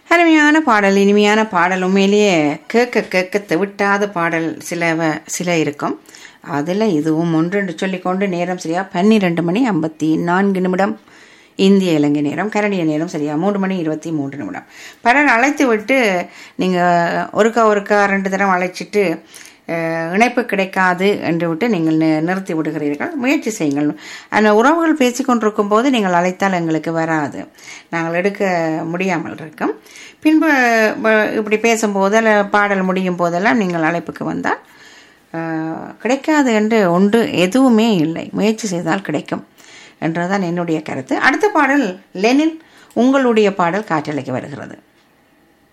அருமையான பாடல் இனிமையான பாடல் உண்மையிலேயே கேட்க கேட்க தெவிட்டாத பாடல் சில வ- சில இருக்கும் அதில் இதுவும் ஒன்றென்று சொல்லிக்கொண்டு நேரம் சரியா பன்னிரெண்டு மணி ஐம்பத்தி நான்கு நிமிடம் இந்திய இலங்கை நேரம் கனடிய நேரம் சரியா மூன்று மணி இருபத்தி மூன்று நிமிடம் பலர் அழைத்து விட்டு நீங்கள் ஒருக்கா ஒருக்கா ரெண்டு தரம் அழைச்சிட்டு அஹ், இணைப்பு கிடைக்காது என்று விட்டு நீங்கள் நி- நிறுத்தி விடுகிறீர்கள் முயற்சி செய்யுங்கள் அந்த உறவுகள் பேசிக்கொண்டிருக்கும் போது நீங்கள் அழைத்தால் எங்களுக்கு வராது நாங்கள் எடுக்க முடியாமல் இருக்கும் பின்பு ப- இப்படி பேசும்போது அல்ல பாடல் முடியும் போதெல்லாம் நீங்கள் அழைப்புக்கு வந்தால் அஹ், கிடைக்காது என்று ஒன்று எதுவுமே இல்லை முயற்சி செய்தால் கிடைக்கும் என்றுதான் என்னுடைய கருத்து அடுத்த பாடல் லெனின் உங்களுடைய பாடல் காற்றலைக்கு வருகிறது